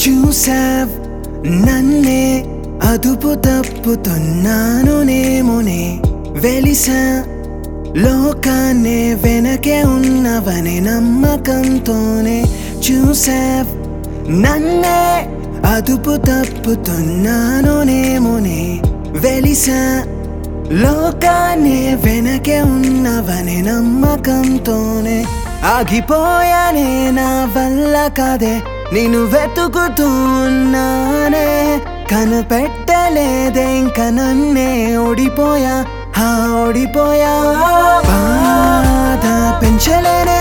చూసావ్ నన్నే అదుపు తప్పుతున్నాను నేమునే వెలిసా లోకాన్నే వెనకే ఉన్నవనే నమ్మకంతోనే చూసావ్ నన్నే అదుపు తప్పుతున్నాను నేమునే వెలిసా లోకాన్నే వెనకే ఉన్నవనే నమ్మకంతోనే ఆగిపోయానే నా వల్ల కాదే నేను వెతుకుతున్నానే కనిపెట్టలేదే ఇంక నన్నే ఓడిపోయా హా ఓడిపోయా బాధ పెంచలేనే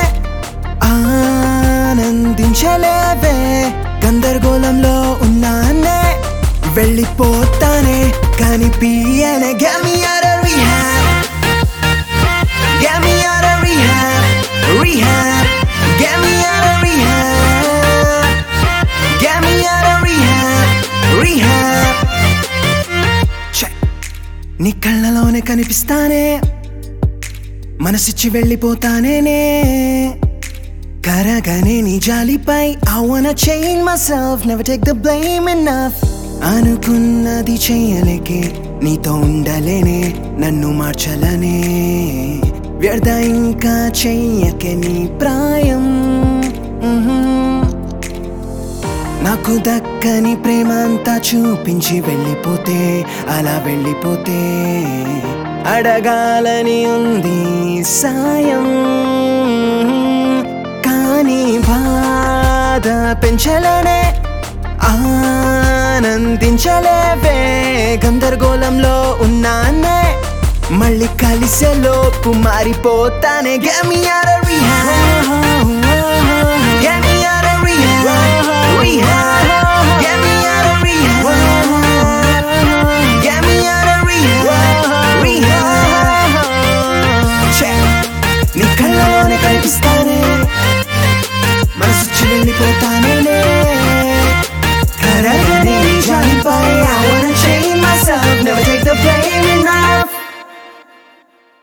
ఆనందించలేవే గందరగోళంలో ఉన్నానే వెళ్ళిపోతానే కనిపించనే Get me out of rehab Get me out of rehab Rehab Get me out of rehab Get me out of rehab Rehab Check. నీ కళ్ళలోనే కనిపిస్తానే మనసిచ్చి వెళ్ళిపోతానేనే కరగనే నీ జాలిపై I wanna change myself Never take the blame enough అనుకున్నది చెయ్యలేకే నీతో ఉండలేనే నన్ను మార్చలనే వ్యర్థ ఇంకా చెయ్యకే నీ ప్రాయం మ్హూ. నాకు దక్కని ప్రేమ అంతా చూపించి వెళ్ళిపోతే అలా వెళ్ళిపోతే అడగాలని ఉంది సాయం కానీ బాధ పెంచలేనే ఆనందించలేవే గందరగోళంలో ఉన్నానే మళ్ళీ కలిసే లోపు మారిపోతానే Get me out of rehab Get me out of rehab Rehab